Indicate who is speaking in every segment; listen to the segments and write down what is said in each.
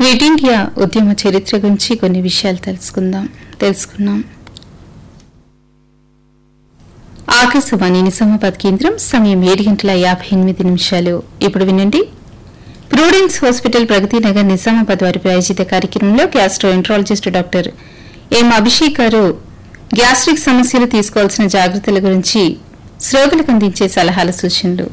Speaker 1: quit India ఉద్యమ చరిత్ర గురించి కొన్ని విషయాలు తెలుసుకుందాం తెలుసుకున్నాం ఆకాశవాణి నిజామాబాద్ కేంద్రం సమయం ఏడు గంటల యాభై ఎనిమిది నిమిషాలు ఇప్పుడు వినండి ప్రూడెన్స్ హాస్పిటల్ ప్రగతి నగర్ నిజామాబాద్ వారి ప్రాయోజిత కార్యక్రమంలో gastroenterologist doctor M Abhishek గారు గ్యాస్ట్రిక్ సమస్యలు తీసుకోవాల్సిన జాగ్రత్తల గురించి శ్రోతలకు అందించే సలహాల సూచనలు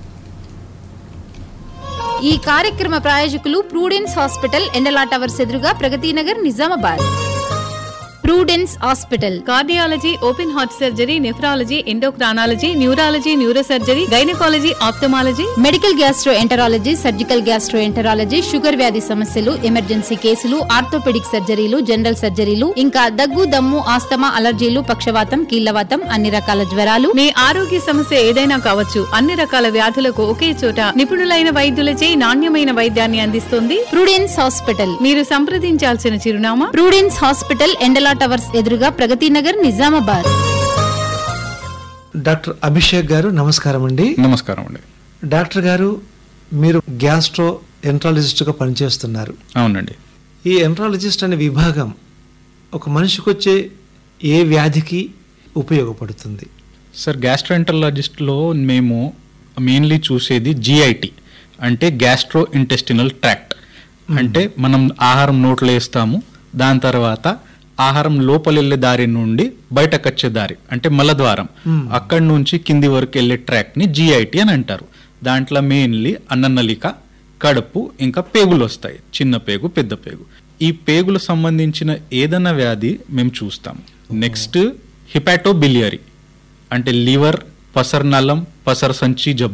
Speaker 2: ఈ కార్యక్రమ ప్రాయోజకులు ప్రూడెన్స్ హాస్పిటల్ ఎండలా టవర్స్ ఎదురుగా Pragati Nagar Nizamabad Prudence hospital
Speaker 3: cardiology open heart surgery nephrology endocrinology neurology neurosurgery gynaecology ophthalmology
Speaker 2: medical gastroenterology surgical gastroenterology sugar వ్యాధి సమస్యలు ఎమర్జెన్సీ కేసులు ఆర్థోపెడిక్ సర్జరీలు జనరల్ సర్జరీలు ఇంకా దగ్గు దమ్ము ఆస్తమా అలర్జీలు పక్షవాతం కీళ్లవాతం అన్ని రకాల జ్వరాలు
Speaker 3: మీ ఆరోగ్య సమస్య ఏదైనా కావచ్చు అన్ని రకాల వ్యాధులకు ఒకే చోట నిపుణులైన వైద్యులచే నాణ్యమైన వైద్యాన్ని అందిస్తుంది
Speaker 2: ప్రూడెన్స్ హాస్పిటల్
Speaker 3: మీరు సంప్రదించాల్సిన చిరునామా
Speaker 2: ప్రూడెన్స్ హాస్పిటల్ ఎండలా టవర్స్ ఎదురుగా ప్రగతి నగర్ నిజామాబాద్
Speaker 4: డాక్టర్ అభిషేక్ గారు నమస్కారం అండి
Speaker 5: నమస్కారం అండి
Speaker 4: డాక్టర్ గారు మీరు గ్యాస్ట్రో ఎంట్రాలజిస్ట్గా పనిచేస్తున్నారు
Speaker 5: అవునండి
Speaker 4: ఈ ఎంట్రాలజిస్ట్ అనే విభాగం ఒక మనిషికి వచ్చే ఏ వ్యాధికి ఉపయోగపడుతుంది
Speaker 5: సార్ గ్యాస్ట్రోఎంటరాలజిస్ట్లో మేము మెయిన్లీ చూసేది జిఐటి అంటే గ్యాస్ట్రో ఇంటెస్టినల్ ట్రాక్ట్ అంటే మనం ఆహారం నోట్లో వేస్తాము దాని తర్వాత ఆహారం లోపలెళ్ళే దారి నుండి బయటకు వచ్చే దారి అంటే మలద్వారం అక్కడి నుంచి కింది వరకు వెళ్ళే ట్రాక్ట్ ని జిఐటి అని అంటారు దాంట్లో మెయిన్లీ అన్ననలిక కడుపు ఇంకా పేగులు వస్తాయి చిన్న పేగు పెద్ద పేగు ఈ పేగులు సంబంధించిన ఏదైనా వ్యాధి మేము చూస్తాము నెక్స్ట్ హిపాటోబిలియరీ అంటే లివర్ పసర్ నలం పసర్ సంచి జబ్బు